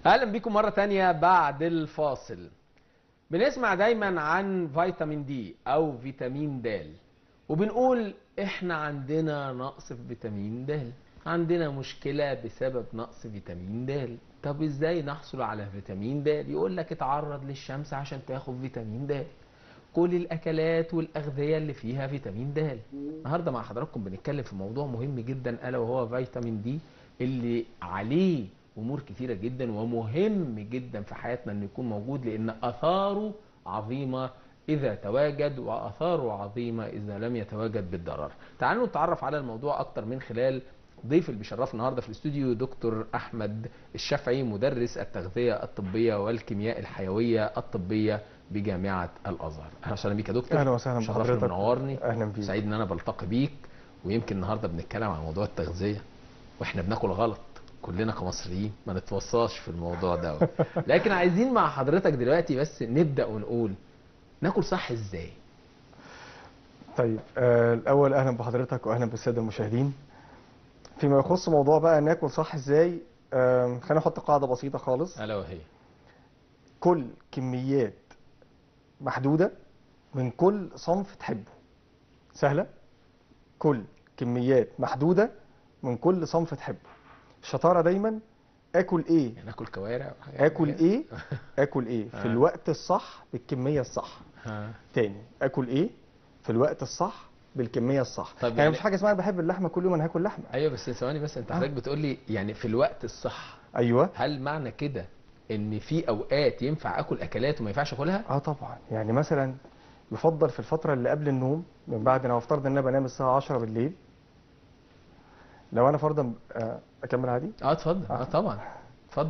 اهلا بيكم مره تانية بعد الفاصل بنسمع دايما عن فيتامين دي او فيتامين د وبنقول احنا عندنا نقص في فيتامين د عندنا مشكله بسبب نقص فيتامين د طب ازاي نحصل على فيتامين د يقول لك اتعرض للشمس عشان تاخد فيتامين د كل الاكلات والاغذيه اللي فيها فيتامين د النهارده مع حضراتكم بنتكلم في موضوع مهم جدا الا وهو فيتامين دي اللي عليه امور كتيره جدا ومهم جدا في حياتنا انه يكون موجود لان اثاره عظيمه اذا تواجد واثاره عظيمه اذا لم يتواجد بالضرر تعالوا نتعرف على الموضوع اكتر من خلال ضيف اللي بيشرفنا النهارده في الاستوديو دكتور احمد الشافعي مدرس التغذيه الطبيه والكيمياء الحيويه الطبيه بجامعه الازهر اهلا وسهلا بيك يا دكتور اهلا وسهلا شرفني بحضرتك ومنورني اهلا بيك سعيد ان انا بلتقي بيك ويمكن النهارده بنتكلم عن موضوع التغذيه واحنا بناكل غلط كلنا كمصريين ما نتوصاش في الموضوع ده لكن عايزين مع حضرتك دلوقتي بس نبدا ونقول ناكل صح ازاي طيب آه الاول اهلا بحضرتك واهلا بالساده المشاهدين فيما يخص موضوع بقى ناكل صح ازاي آه خلينا نحط قاعده بسيطه خالص الا وهي كل كميات محدوده من كل صنف تحبه سهله كل كميات محدوده من كل صنف تحبه الشطاره دايما اكل ايه يعني ناكل كوارع وحاجات اكل كده؟ ايه اكل ايه في آه. الوقت الصح بالكميه الصح ها. تاني اكل ايه في الوقت الصح بالكميه الصح طب يعني يعني- مفيش حاجه اسمها انا بحب اللحمه كل يوم انا هاكل لحمه ايوه بس ثواني بس انت آه. حضرتك بتقول لي يعني في الوقت الصح ايوه هل معنى كده ان في اوقات ينفع اكل اكلات وما ينفعش اكلها اه طبعا يعني مثلا يفضل في الفتره اللي قبل النوم من بعد انا افترض ان انا بنام الساعه 10 بالليل لو انا فرضا آه، اكمل عادي اه اتفضل اه آه. طبعا اتفضل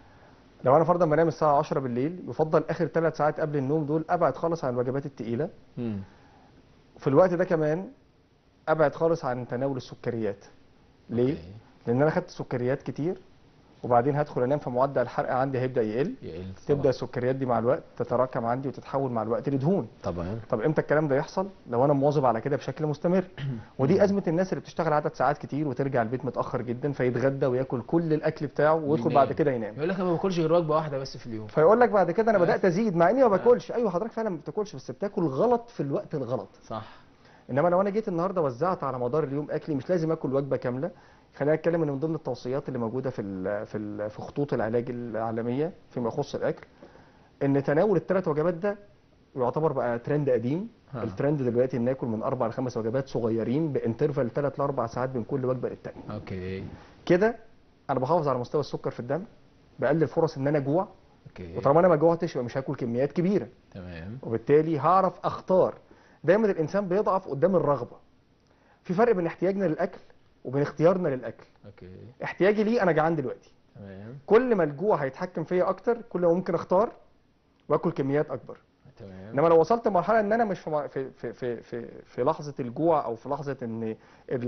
لو انا فرضا بنام الساعه 10 بالليل يفضل اخر ثلاث ساعات قبل النوم دول ابعد خالص عن الوجبات الثقيله مم. في الوقت ده كمان ابعد خالص عن تناول السكريات ليه أوكي. لان انا خدت سكريات كتير وبعدين هدخل انام فمعدل الحرق عندي هيبدا يقل يقل تبدا طبعاً. السكريات دي مع الوقت تتراكم عندي وتتحول مع الوقت لدهون طبعا طب امتى الكلام ده يحصل لو انا مواظب على كده بشكل مستمر ودي ازمه الناس اللي بتشتغل عدد ساعات كتير وترجع البيت متاخر جدا فيتغدى وياكل كل الاكل بتاعه ويدخل وينام. بعد كده ينام يقول لك انا ما باكلش غير وجبه واحده بس في اليوم فيقول لك بعد كده انا آه. بدات ازيد مع اني ما باكلش ايوه حضرتك فعلا ما بتاكلش بس بتاكل غلط في الوقت الغلط صح انما لو انا جيت النهارده وزعت على مدار اليوم اكلي مش لازم اكل وجبه كامله خلينا نتكلم ان من ضمن التوصيات اللي موجوده في ال في ال في خطوط العلاج العالميه فيما يخص الاكل ان تناول الثلاث وجبات ده يعتبر بقى ترند قديم ها. الترند دلوقتي ان ناكل من اربع لخمس وجبات صغيرين بانترفال ثلاث لاربع ساعات بين كل وجبه للتانيه اوكي كده انا بحافظ على مستوى السكر في الدم بقلل فرص ان انا اجوع اوكي وطالما انا ما جوعتش يبقى مش هاكل كميات كبيره تمام وبالتالي هعرف اختار دايما الانسان بيضعف قدام الرغبه في فرق بين احتياجنا للاكل وبين اختيارنا للاكل اوكي احتياجي ليه انا جعان دلوقتي تمام كل ما الجوع هيتحكم فيا اكتر كل ما ممكن اختار واكل كميات اكبر تمام انما لو وصلت لمرحله ان انا مش في م- في في في في, في لحظه الجوع او في لحظه ان ال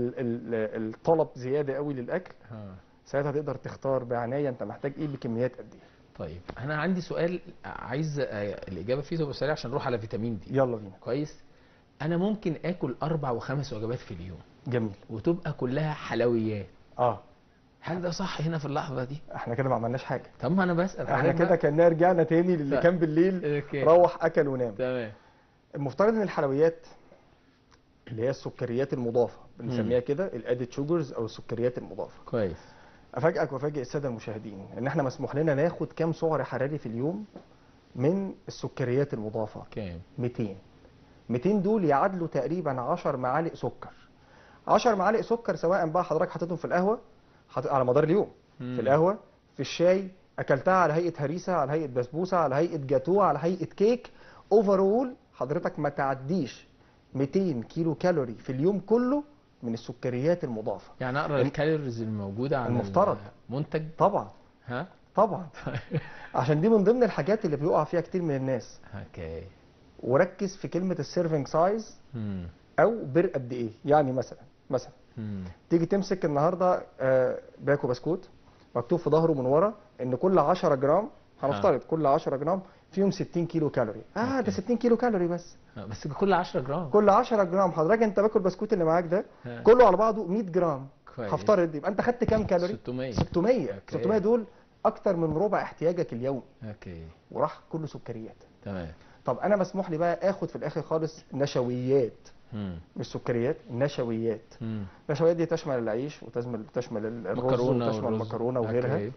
ال الطلب زياده قوي للاكل ها. ساعتها تقدر تختار بعنايه انت محتاج ايه بكميات قد ايه طيب انا عندي سؤال عايز آه، الاجابه فيه تبقى سريعه عشان نروح على فيتامين دي يلا بينا كويس انا ممكن اكل اربع وخمس وجبات في اليوم جميل وتبقى كلها حلويات اه هل ده صح هنا في اللحظه دي احنا كده ما عملناش حاجه طب ما انا بسال احنا حضرتك كده بقى. كنا رجعنا تاني للي ف- كان بالليل اوكي روح اكل ونام تمام المفترض ان الحلويات اللي هي السكريات المضافه بنسميها كده الادد شوجرز او السكريات المضافه كويس افاجئك وافاجئ الساده المشاهدين ان احنا مسموح لنا ناخد كام سعر حراري في اليوم من السكريات المضافه كام 200 200 دول يعادلوا تقريبا 10 معالق سكر 10 معالق سكر سواء بقى حضرتك حطيتهم في القهوه حط... على مدار اليوم مم. في القهوه في الشاي اكلتها على هيئه هريسه على هيئه بسبوسه على هيئه جاتوه على هيئه كيك اوفرول حضرتك ما تعديش 200 كيلو كالوري في اليوم كله من السكريات المضافه يعني اقرا الم- الكالوريز الموجوده عن المفترض. المنتج طبعا ها طبعا عشان دي من ضمن الحاجات اللي بيقع فيها كتير من الناس اوكي وركز في كلمه السيرفنج سايز مم. او بر قد ايه يعني مثلا مثلا مم. تيجي تمسك النهارده آه، باكو بسكوت مكتوب في ظهره من ورا ان كل 10 جرام هنفترض كل 10 جرام فيهم 60 كيلو كالوري اه أوكي. ده 60 كيلو كالوري بس آه، بس كل 10 جرام كل 10 جرام حضرتك انت باكل البسكوت اللي معاك ده ها. كله على بعضه 100 جرام كويس. هفترض يبقى انت خدت كام كالوري 600 600 أوكي. 600 دول اكتر من ربع احتياجك اليومي اوكي وراح كله سكريات تمام طب انا مسموح لي بقى اخد في الاخر خالص نشويات مم. مش سكريات نشويات مم. النشويات دي تشمل العيش وتشمل تشمل الرز مكرونه وتشمل والرز. المكرونه وغيرها أوكي.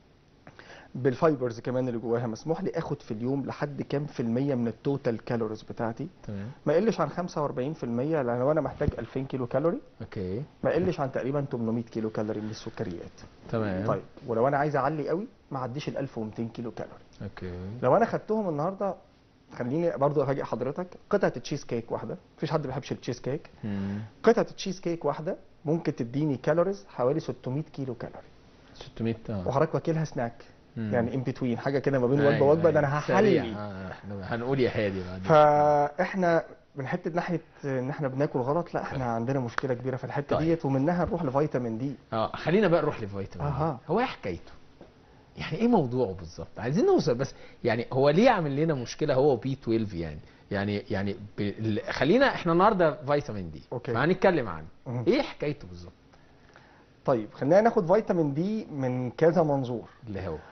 بالفايبرز كمان اللي جواها مسموح لي اخد في اليوم لحد كام في المية من التوتال كالوريز بتاعتي تمام ما يقلش عن 45% لان لو انا محتاج 2000 كيلو كالوري اوكي ما يقلش عن تقريبا 800 كيلو كالوري من السكريات تمام طيب ولو انا عايز اعلي قوي ما عديش ال 1200 كيلو كالوري اوكي لو انا خدتهم النهارده خليني برضو افاجئ حضرتك قطعه تشيز كيك واحده مفيش حد ما بيحبش التشيز كيك مم. قطعه تشيز كيك واحده ممكن تديني كالوريز حوالي 600 كيلو كالوري 600 اه وحضرتك واكلها سناك مم. يعني ان بتوين حاجه كده ما بين وجبه أيوة، وجبه ده أيوة. انا سريع. هحلي آه، احنا هنقول يا هادي بعد فاحنا من حته ناحيه ان احنا بناكل غلط لا احنا عندنا مشكله كبيره في الحته طيب. ديت ومنها نروح لفيتامين دي اه خلينا بقى نروح لفيتامين أها. دي. هو ايه حكايته؟ يعني ايه موضوعه بالظبط؟ عايزين نوصل بس يعني هو ليه عامل لنا مشكله هو بي 12 يعني؟ يعني يعني ب... ال- خلينا احنا النهارده فيتامين دي أوكي. فهنتكلم عنه مهم. ايه حكايته بالظبط؟ طيب خلينا ناخد فيتامين دي من كذا منظور اللي هو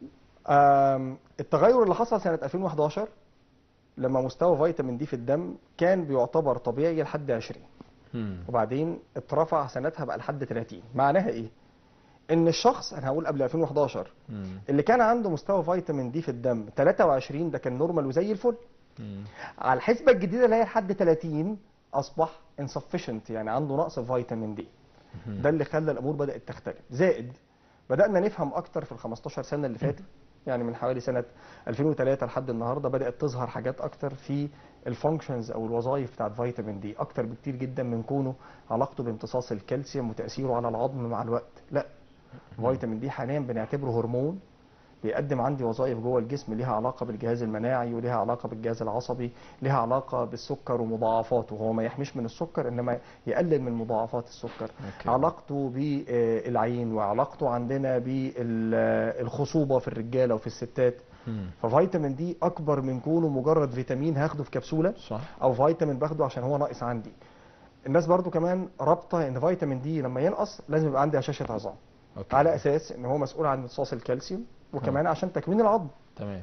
آم، التغير اللي حصل سنة 2011 لما مستوى فيتامين دي في الدم كان بيعتبر طبيعي لحد 20 مم. وبعدين اترفع سنتها بقى لحد 30 معناها ايه؟ ان الشخص انا هقول قبل 2011 مم. اللي كان عنده مستوى فيتامين دي في الدم 23 ده كان نورمال وزي الفل مم. على الحسبة الجديدة اللي هي لحد 30 اصبح insufficient يعني عنده نقص في فيتامين دي مم. ده اللي خلى الامور بدات تختلف زائد بدانا نفهم اكتر في ال 15 سنه اللي فاتت يعني من حوالي سنه 2003 لحد النهارده بدات تظهر حاجات اكتر في الفانكشنز او الوظائف بتاعت فيتامين دي اكتر بكتير جدا من كونه علاقته بامتصاص الكالسيوم وتاثيره على العظم مع الوقت لا فيتامين دي حاليا بنعتبره هرمون بيقدم عندي وظائف جوه الجسم ليها علاقه بالجهاز المناعي وليها علاقه بالجهاز العصبي ليها علاقه بالسكر ومضاعفاته هو ما يحميش من السكر انما يقلل من مضاعفات السكر أوكي. علاقته بالعين وعلاقته عندنا بالخصوبه في الرجاله وفي الستات مم. ففيتامين دي اكبر من كونه مجرد فيتامين هاخده في كبسوله صح او فيتامين باخده عشان هو ناقص عندي الناس برضو كمان رابطه ان فيتامين دي لما ينقص لازم يبقى عندي هشاشه عظام اوكي على اساس ان هو مسؤول عن امتصاص الكالسيوم وكمان عشان تكوين العظم تمام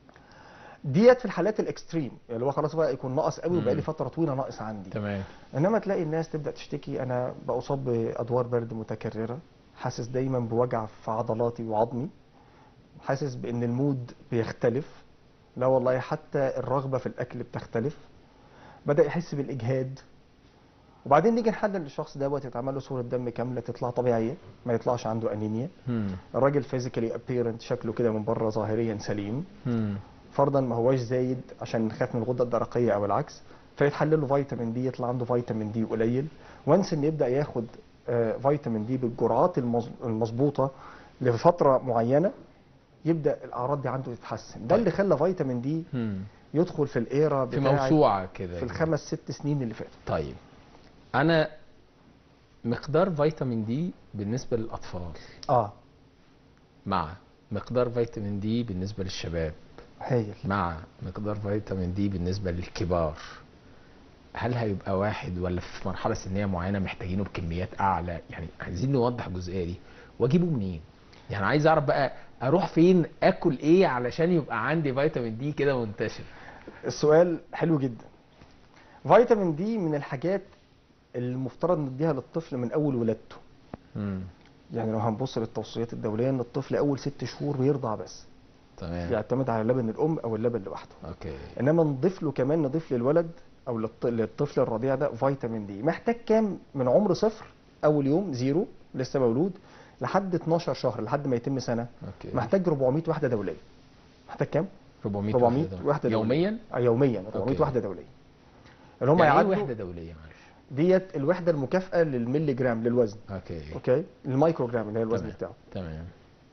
ديت في الحالات الاكستريم اللي هو خلاص بقى يكون ناقص قوي وبقى لي مم. فتره طويله ناقص عندي تمام انما تلاقي الناس تبدا تشتكي انا بصاب بادوار برد متكرره حاسس دايما بوجع في عضلاتي وعظمي حاسس بان المود بيختلف لا والله حتى الرغبه في الاكل بتختلف بدا يحس بالاجهاد وبعدين نيجي نحلل الشخص دوت يتعمل له صوره دم كامله تطلع طبيعيه ما يطلعش عنده انيميا مم. الراجل فيزيكالي ابيرنت شكله كده من بره ظاهريا سليم مم. فرضا ما هواش زايد عشان نخاف من الغده الدرقيه او العكس فيتحلل له فيتامين دي يطلع عنده فيتامين دي قليل وانس ان يبدا ياخد آه، فيتامين دي بالجرعات المظ- المظبوطه لفتره معينه يبدا الاعراض دي عنده تتحسن ده اللي خلى فيتامين دي مم. يدخل في الايرا في بتاعت موسوعه كده في الخمس ست سنين اللي فاتوا طيب انا مقدار فيتامين دي بالنسبه للاطفال اه مع مقدار فيتامين دي بالنسبه للشباب هايل مع مقدار فيتامين دي بالنسبه للكبار هل هيبقى واحد ولا في مرحله سنيه معينه محتاجينه بكميات اعلى يعني عايزين نوضح الجزئيه دي واجيبه منين يعني عايز اعرف بقى اروح فين اكل ايه علشان يبقى عندي فيتامين دي كده منتشر السؤال حلو جدا فيتامين دي من الحاجات اللي المفترض نديها للطفل من اول ولادته امم يعني لو هنبص للتوصيات الدوليه ان الطفل اول ست شهور بيرضع بس تمام بيعتمد على لبن الام او اللبن لوحده اوكي انما نضيف له كمان نضيف للولد او للط- للطفل الرضيع ده فيتامين دي محتاج كام من عمر صفر اول يوم زيرو لسه مولود لحد 12 شهر لحد ما يتم سنه اوكي محتاج 400 وحده دوليه محتاج كام 400 400 وحده, وحدة دولية. يوميا آه، يوميا 400 أوكي. وحده دوليه اللي هم يعني ايه يعادلوا وحده دوليه معلش ديت الوحده المكافئه للملي جرام للوزن اوكي اوكي المايكرو جرام اللي هي الوزن تمام. بتاعه تمام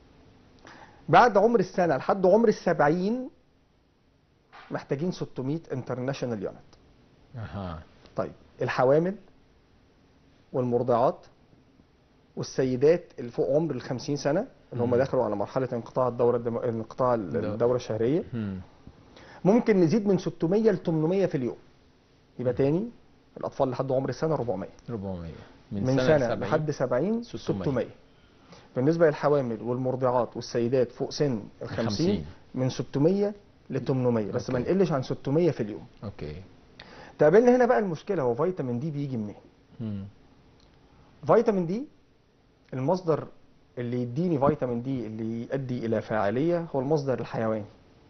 بعد عمر السنه لحد عمر السبعين محتاجين 600 انترناشونال يونت اها طيب الحوامل والمرضعات والسيدات اللي فوق عمر ال 50 سنه اللي هم مم. دخلوا على مرحله انقطاع الدوره الدم... انقطاع الدورة. الدوره الشهريه مم. ممكن نزيد من 600 ل 800 في اليوم يبقى تاني الاطفال لحد عمر السنه 400 400 من, سنة, ل 70 لحد 70 600. 600 بالنسبه للحوامل والمرضعات والسيدات فوق سن ال 50 50. من 600 ل 800 بس ما أوكي. نقلش عن 600 في اليوم اوكي تقابلنا هنا بقى المشكله هو فيتامين دي بيجي منين مم. فيتامين دي المصدر اللي يديني فيتامين دي اللي يؤدي الى فاعليه هو المصدر الحيواني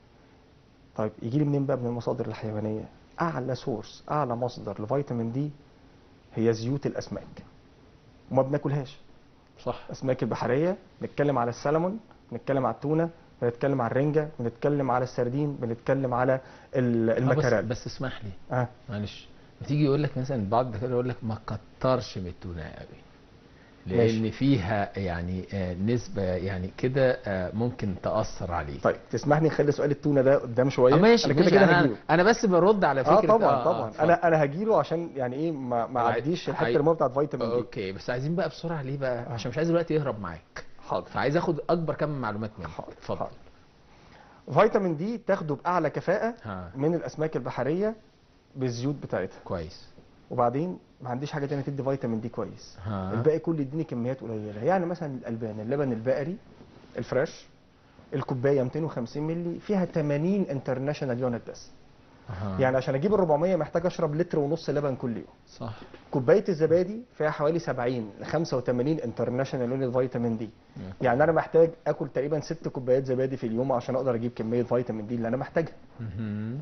طيب يجي لي منين بقى من المصادر الحيوانيه اعلى سورس اعلى مصدر لفيتامين دي هي زيوت الاسماك وما بناكلهاش صح الاسماك البحريه نتكلم على السلمون نتكلم على التونه بنتكلم على الرنجه بنتكلم على السردين بنتكلم على ال- آه، بس, المكاريل بس اسمح لي اه معلش بتيجي يقول لك مثلا بعض الدكاتره يقول لك ما كترش من التونه قوي ماشي. لان فيها يعني آه، نسبه يعني كده آه، ممكن تاثر عليك طيب تسمح لي نخلي سؤال التونه ده قدام شويه آه، ماشي انا كده ماشي كده انا هجيله انا بس برد على اه فكره طبعا طبعا اتفضل. انا انا هجيله عشان يعني ايه ما ما عاي- اعديش الحته عاي- المهمه بتاعت فيتامين دي اوكي بس عايزين بقى بسرعه ليه بقى عشان مش عايز الوقت يهرب معاك حاضر فعايز اخد اكبر كم من معلومات منك حاضر اتفضل حاضر. فيتامين دي تاخده باعلى كفاءه ها من الاسماك البحريه بالزيوت بتاعتها كويس وبعدين ما عنديش حاجه تانية تدي فيتامين دي كويس ها الباقي كله يديني كميات قليله يعني مثلا الالبان اللبن البقري الفريش الكوبايه 250 مللي فيها 80 انترناشونال يونت بس ها. يعني عشان اجيب ال 400 محتاج اشرب لتر ونص لبن كل يوم صح كوبايه الزبادي فيها حوالي 70 ل 85 انترناشونال يونت فيتامين دي يعني انا محتاج اكل تقريبا ست كوبايات زبادي في اليوم عشان اقدر اجيب كميه فيتامين دي اللي انا محتاجها مهم.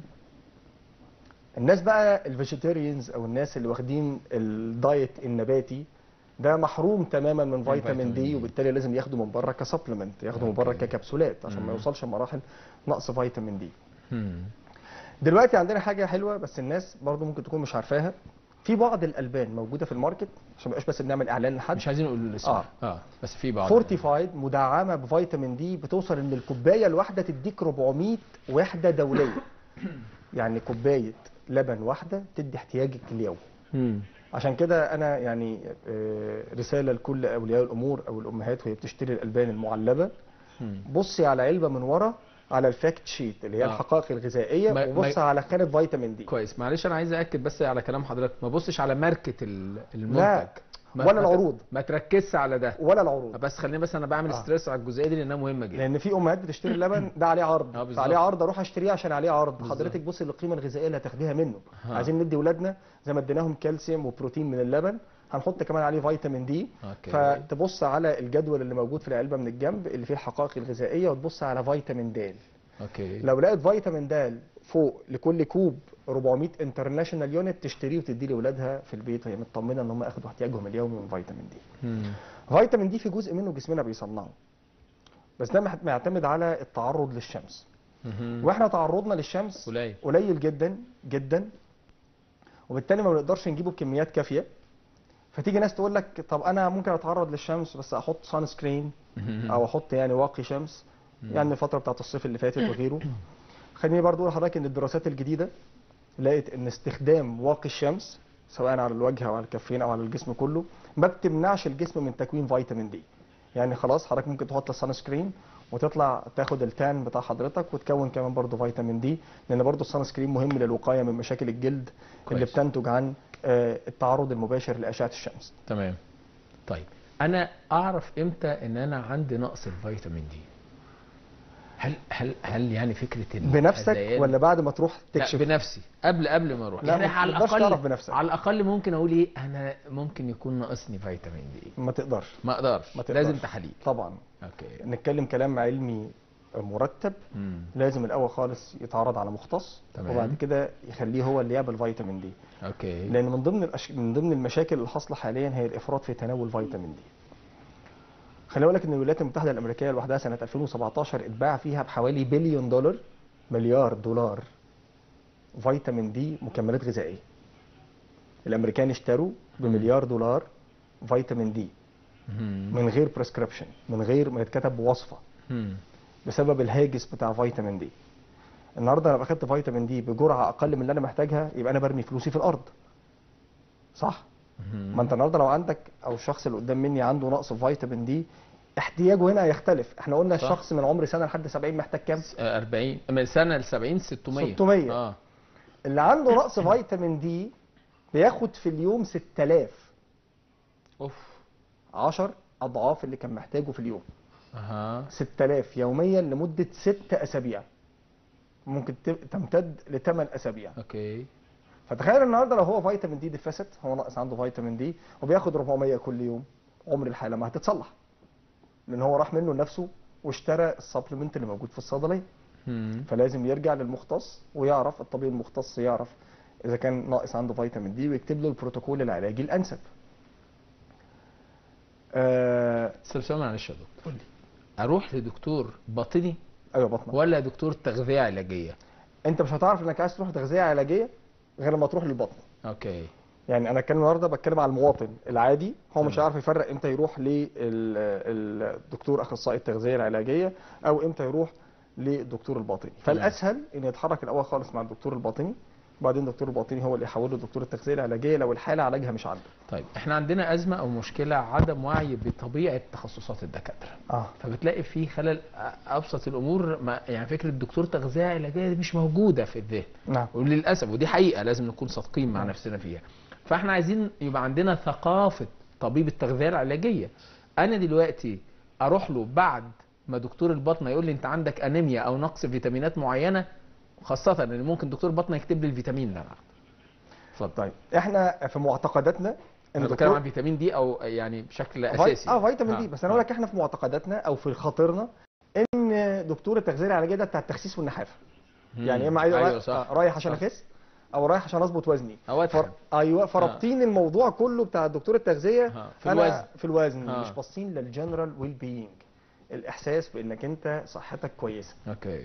الناس بقى الفيجيتيريانز او الناس اللي واخدين الدايت النباتي ده محروم تماما من فيتامين فيتامين دي دي. وبالتالي لازم ياخده من بره كسبلمنت ياخده من بره أوكي. ككبسولات عشان ما مم. يوصلش لمراحل نقص فيتامين دي مم. دلوقتي عندنا حاجه حلوه بس الناس برضو ممكن تكون مش عارفاها في بعض الالبان موجوده في الماركت عشان ما نبقاش بس بنعمل اعلان لحد مش عايزين نقول الاسم آه. اه بس في بعض فورتيفايد مدعمه بفيتامين دي بتوصل ان الكوبايه الواحده تديك 400 وحده دوليه يعني كوبايه لبن واحده تدي احتياجك اليومي مم. عشان كده انا يعني آه، رساله لكل اولياء الامور او الامهات وهي بتشتري الالبان المعلبه مم. بصي على علبه من ورا على الفاكت شيت اللي هي آه. الحقائق الغذائيه ما- وبص ما- على خانه فيتامين دي كويس معلش انا عايز اكد بس على كلام حضرتك ما بصش على ماركه ال- المنتج لا ما ولا ما ت- العروض. ما تركزش على ده ولا العروض بس خليني بس انا بعمل آه. ستريس على الجزئيه دي لانها مهمه جدا لان في امهات بتشتري اللبن ده عليه آه، عرض بالظبط. فعليه عرض اروح اشتريه عشان عليه عرض بالظبط. حضرتك بصي للقيمه الغذائيه اللي هتاخديها منه ها. عايزين ندي ولادنا زي ما اديناهم كالسيوم وبروتين من اللبن هنحط كمان عليه فيتامين دي اوكي فتبص على الجدول اللي موجود في العلبه من الجنب اللي فيه الحقائق الغذائيه وتبص على فيتامين د اوكي لو لقيت فيتامين د فوق لكل كوب 400 انترناشونال يونت تشتريه وتديه لاولادها في البيت وهي مطمنه ان هم اخدوا احتياجهم اليومي من فيتامين دي مم. فيتامين دي في جزء منه جسمنا بيصنعه بس ده مح- معتمد على التعرض للشمس مهم. واحنا تعرضنا للشمس قليل قليل جدا جدا وبالتالي ما بنقدرش نجيبه بكميات كافيه فتيجي ناس تقول لك طب انا ممكن اتعرض للشمس بس احط سان سكرين مهم. او احط يعني واقي شمس يعني الفتره بتاعت الصيف اللي فاتت وغيره خليني برضو اقول لحضرتك ان الدراسات الجديده لقيت ان استخدام واقي الشمس سواء على الوجه او على الكفين او على الجسم كله ما بتمنعش الجسم من تكوين فيتامين دي يعني خلاص حضرتك ممكن تحط السان سكرين وتطلع تاخد التان بتاع حضرتك وتكون كمان برضو فيتامين دي لان برضو السان سكرين مهم للوقايه من مشاكل الجلد اللي كويس. بتنتج عن آه، التعرض المباشر لاشعه الشمس تمام طيب انا اعرف امتى ان انا عندي نقص الفيتامين دي هل هل هل يعني فكره ال- بنفسك الهذيان- ولا بعد ما تروح لا تكشف بنفسي قبل قبل ما اروح لا، يعني ما على تقدرش الاقل تعرف بنفسك. على الاقل ممكن اقول ايه انا ممكن يكون ناقصني فيتامين دي ما تقدرش ما اقدرش ما تقدرش. لازم تحاليل طبعا اوكي نتكلم كلام علمي مرتب مم. لازم الاول خالص يتعرض على مختص تمام. وبعد كده يخليه هو اللي يعمل فيتامين دي اوكي لان من ضمن الأش... من ضمن المشاكل اللي حاصله حاليا هي الافراط في تناول فيتامين دي خلي بالك ان الولايات المتحده الامريكيه لوحدها سنه 2017 اتباع فيها بحوالي بليون دولار مليار دولار فيتامين دي مكملات غذائيه الامريكان اشتروا بمليار دولار فيتامين دي مم. من غير بريسكريبشن من غير ما يتكتب بوصفه مم. بسبب الهاجس بتاع فيتامين دي النهارده لو اخدت فيتامين دي بجرعه اقل من اللي انا محتاجها يبقى انا برمي فلوسي في الارض صح مم. ما انت النهارده لو عندك او الشخص اللي قدام مني عنده نقص في فيتامين دي احتياجه هنا هيختلف احنا قلنا صح. الشخص من عمر سنه لحد 70 محتاج كام آه، 40 من سنه ل 70 600 600. اه اللي عنده نقص فيتامين دي بياخد في اليوم 6000 اوف 10 اضعاف اللي كان محتاجه في اليوم اها 6000 يوميا لمده 6 اسابيع ممكن ت- تمتد ل 8 اسابيع اوكي فتخيل النهارده لو هو فيتامين دي ديفيسيت هو ناقص عنده فيتامين دي وبياخد 400 كل يوم عمر الحاله ما هتتصلح لان هو راح منه لنفسه واشترى السبلمنت اللي موجود في الصيدليه مم. فلازم يرجع للمختص ويعرف الطبيب المختص يعرف اذا كان ناقص عنده فيتامين دي ويكتب له البروتوكول العلاجي الانسب آه بس سؤال معلش يا دكتور قول لي اروح لدكتور باطني ايوه بطنك ولا دكتور تغذيه علاجيه انت مش هتعرف انك عايز تروح تغذيه علاجيه غير لما تروح للبطن اوكي يعني انا اتكلم النهارده بتكلم على المواطن العادي هو مش تمام. عارف يفرق امتى يروح للدكتور اخصائي التغذيه العلاجيه او امتى يروح للدكتور الباطني فالاسهل ان يتحرك الاول خالص مع الدكتور الباطني وبعدين الدكتور الباطني هو اللي يحوله لدكتور التغذيه العلاجيه لو الحاله علاجها مش عنده طيب احنا عندنا ازمه او مشكله عدم وعي بطبيعه تخصصات الدكاتره اه فبتلاقي في خلل أ- ابسط الامور ما يعني فكره دكتور تغذيه علاجيه دي مش موجوده في الذهن نعم وللاسف ودي حقيقه لازم نكون صادقين مع نفسنا فيها فاحنا عايزين يبقى عندنا ثقافه طبيب التغذيه العلاجيه انا دلوقتي اروح له بعد ما دكتور البطنه يقول لي انت عندك انيميا او نقص فيتامينات معينه خاصه ان ممكن دكتور البطنه يكتب لي الفيتامين اللي انا عايزه اتفضل طيب احنا في معتقداتنا ان انا بتكلم عن فيتامين دي او يعني بشكل اساسي اه فيتامين ها، دي بس انا ها. اقول لك احنا في معتقداتنا او في خاطرنا ان دكتور التغذيه العلاجيه ده بتاع التخسيس والنحافه يعني اما عايز ايوه رايح, صح آه، رايح عشان صح. اخس او رايح عشان اظبط وزني او فر... اتخن ايوه فرابطين الموضوع كله بتاع دكتور التغذيه ها، في أنا- الوزن في الوزن ها. مش باصين للجنرال ويل بينج الاحساس بانك انت صحتك كويسه اوكي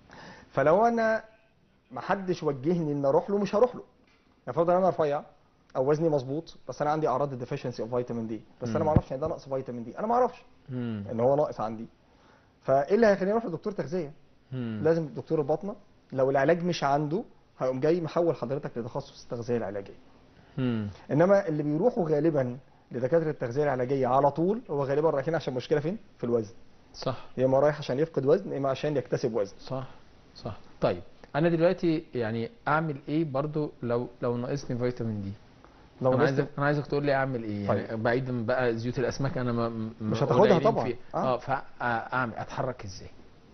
فلو انا ما حدش وجهني ان اروح له مش هروح له افرض ان انا رفيع او وزني مظبوط بس انا عندي اعراض الديفيشنسي اوف فيتامين دي بس انا مم. ما اعرفش ان ده نقص فيتامين دي انا ما اعرفش مم. ان هو ناقص عندي فايه اللي هيخليني اروح لدكتور تغذيه مم. لازم دكتور الباطنه لو العلاج مش عنده هيقوم جاي محول حضرتك لتخصص التغذيه العلاجيه مم. انما اللي بيروحوا غالبا لدكاتره التغذيه العلاجيه على طول هو غالبا رايحين عشان مشكله فين في الوزن صح يا اما رايح عشان يفقد وزن يا اما عشان يكتسب وزن صح صح طيب انا دلوقتي يعني اعمل ايه برضو لو لو ناقصني فيتامين دي لو انا نزل- عايزك انا عايزك تقول لي اعمل ايه يعني طيب. بعيدا بقى زيوت الاسماك انا ما م- مش هتاخدها قليلين طبعاً. فيه. آه. اه فاعمل اتحرك ازاي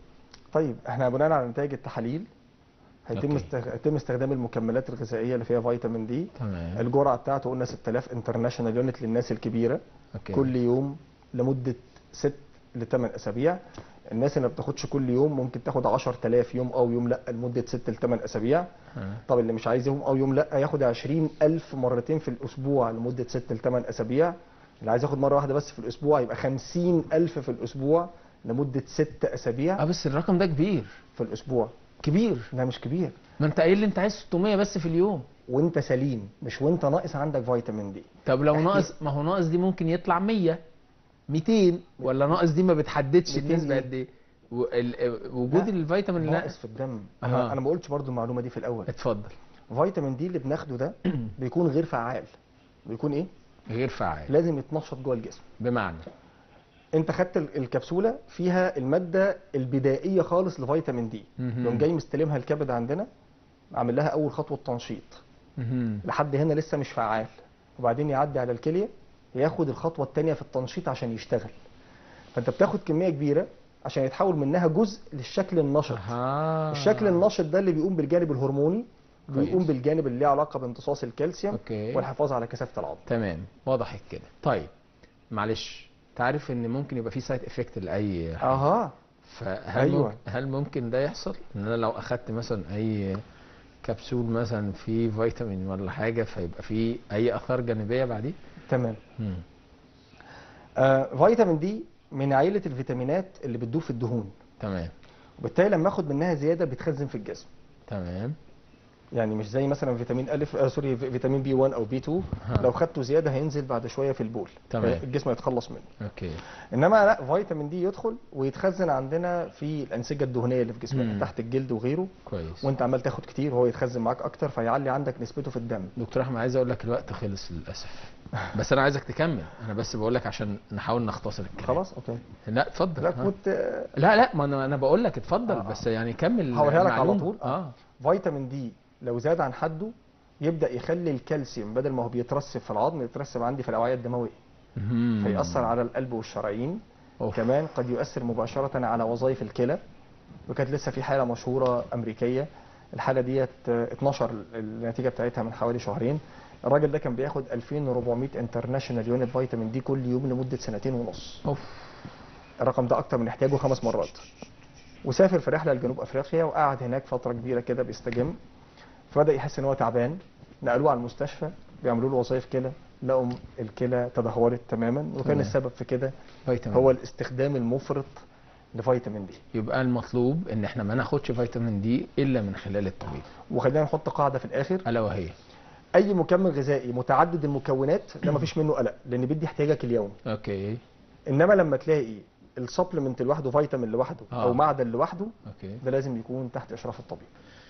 طيب احنا بناء على نتائج التحاليل هيتم أوكي. استغ... هيتم استخدام المكملات الغذائيه اللي فيها فيتامين دي تمام الجرعه بتاعته قلنا 6000 انترناشونال يونت للناس الكبيره اوكي كل يوم لمده 6 ل 8 اسابيع الناس اللي ما بتاخدش كل يوم ممكن تاخد 10000 يوم او يوم لا لمده 6 ل 8 اسابيع آه. طب اللي مش عايز يوم او يوم لا ياخد 20000 مرتين في الاسبوع لمده 6 ل 8 اسابيع اللي عايز ياخد مره واحده بس في الاسبوع يبقى 50000 في الاسبوع لمده 6 اسابيع اه بس الرقم ده كبير في الاسبوع كبير ده مش كبير ما انت قايل لي انت عايز 600 بس في اليوم وانت سليم مش وانت ناقص عندك فيتامين دي طب لو إحنا- ناقص ما هو ناقص دي ممكن يطلع 100 200 ولا ناقص دي ما بتحددش 200 النسبه إيه؟ قد ايه و- ال- وجود لا، الفيتامين اللي ناقص في الدم أها. انا انا ما قلتش برضو المعلومه دي في الاول اتفضل فيتامين دي اللي بناخده ده بيكون غير فعال بيكون ايه غير فعال لازم يتنشط جوه الجسم بمعنى انت خدت ال- الكبسوله فيها الماده البدائيه خالص لفيتامين دي مهم. يقوم جاي مستلمها الكبد عندنا عامل لها اول خطوه تنشيط مهم. لحد هنا لسه مش فعال وبعدين يعدي على الكليه ياخد الخطوه الثانيه في التنشيط عشان يشتغل فانت بتاخد كميه كبيره عشان يتحول منها جزء للشكل النشط آه. الشكل النشط ده اللي بيقوم بالجانب الهرموني كويس. بيقوم بالجانب اللي ليه علاقه بامتصاص الكالسيوم اوكي والحفاظ على كثافه العظم تمام وضحت كده طيب معلش تعرف ان ممكن يبقى في سايد افكت لاي حاجة. اها فهل أيوة. ممكن هل ممكن ده يحصل ان انا لو اخدت مثلا اي كبسول مثلا فيه فيتامين ولا حاجه فيبقى فيه اي اثار جانبيه بعديه تمام مم. آه فيتامين دي من عائله الفيتامينات اللي بتدوب في الدهون تمام وبالتالي لما اخد منها زياده بتخزن في الجسم تمام يعني مش زي مثلا فيتامين الف آه سوري في- فيتامين بي 1 او بي 2 ها. لو خدته زياده هينزل بعد شويه في البول تمام. الجسم يتخلص منه اوكي انما لا فيتامين دي يدخل ويتخزن عندنا في الانسجه الدهنيه اللي في مم. جسمنا تحت الجلد وغيره كويس وانت عمال تاخد كتير وهو يتخزن معاك اكتر فيعلي عندك نسبته في الدم دكتور احمد عايز اقول لك الوقت خلص للاسف بس انا عايزك تكمل انا بس بقول لك عشان نحاول نختصر الكلام خلاص اوكي لا اتفضل لا ها. كنت آه، لا لا ما انا انا بقول لك اتفضل آه، آه. بس يعني كمل هقولها لك على المعلومة. طول. اه فيتامين دي لو زاد عن حده يبدا يخلي الكالسيوم بدل ما هو بيترسب في العظم يترسب عندي في الاوعيه الدمويه مهم. فيأثر على القلب والشرايين أوف. كمان قد يؤثر مباشرة على وظائف الكلى وكانت لسه في حالة مشهورة أمريكية الحالة ديت آه، 12 النتيجة بتاعتها من حوالي شهرين الراجل ده كان بياخد 2400 انترناشونال يونت فيتامين دي كل يوم لمدة سنتين ونص اوف الرقم ده أكتر من احتياجه خمس مرات وسافر في رحلة لجنوب أفريقيا وقعد هناك فترة كبيرة كده بيستجم فبدأ يحس إن هو تعبان نقلوه على المستشفى بيعملوا له وظائف كلى لقوا الكلى تدهورت تماما وكان تمام. السبب في كده فيتامين هو الاستخدام المفرط لفيتامين دي يبقى المطلوب ان احنا ما ناخدش فيتامين دي الا من خلال الطبيب وخلينا نحط قاعده في الاخر الا وهي اي مكمل غذائي متعدد المكونات ده مفيش منه قلق لان بيدي احتياجك اليومي اوكي انما لما تلاقي السبلمنت لوحده فيتامين لوحده آه. او معدن لوحده اوكي ده لازم يكون تحت اشراف الطبيب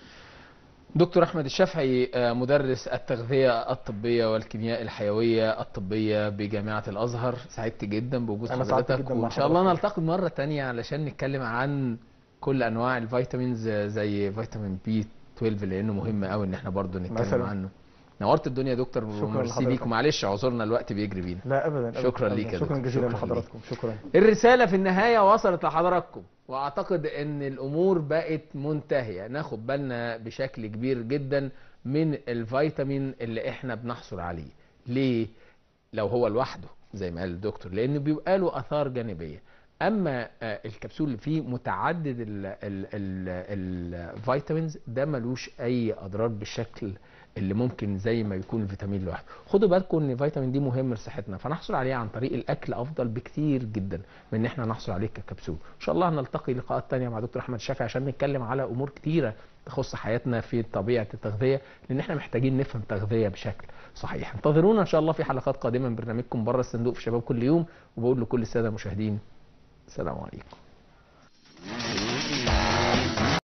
دكتور احمد الشافعي آه، مدرس التغذيه الطبيه والكيمياء الحيويه الطبيه بجامعه الازهر سعدت جدا بوجود أنا سعدت حضرتك جداً مع وان شاء الله حضرتك. نلتقي مره تانية علشان نتكلم عن كل انواع الفيتامينز آه، زي فيتامين بي 12 لانه مهم قوي ان احنا برضو نتكلم مثلاً. عنه نورت الدنيا يا دكتور شكراً وميرسي لحضرتك. ليك ومعلش اعذرنا الوقت بيجري بينا لا ابدا أبداً، شكراً أبداً. ليك يا شكرا دكتور. جزيلا شكراً لحضراتكم شكرا الرسالة في النهاية وصلت لحضراتكم واعتقد ان الامور بقت منتهية ناخد بالنا بشكل كبير جدا من الفيتامين اللي احنا بنحصل عليه ليه لو هو لوحده زي ما قال الدكتور لانه بيبقى له اثار جانبية اما آه، الكبسول اللي فيه متعدد ال- ال- ال- الفيتامينز ده ملوش اي اضرار بالشكل اللي ممكن زي ما يكون الفيتامين لوحده خدوا بالكم ان الفيتامين دي مهم لصحتنا فنحصل عليه عن طريق الاكل افضل بكتير جدا من ان احنا نحصل عليه ككبسول ان شاء الله هنلتقي لقاءات تانية مع دكتور احمد الشافعي عشان نتكلم على امور كتيره تخص حياتنا في طبيعه التغذيه لان احنا محتاجين نفهم تغذيه بشكل صحيح انتظرونا ان شاء الله في حلقات قادمه من برنامجكم بره الصندوق في شباب كل يوم وبقول لكل الساده المشاهدين السلام عليكم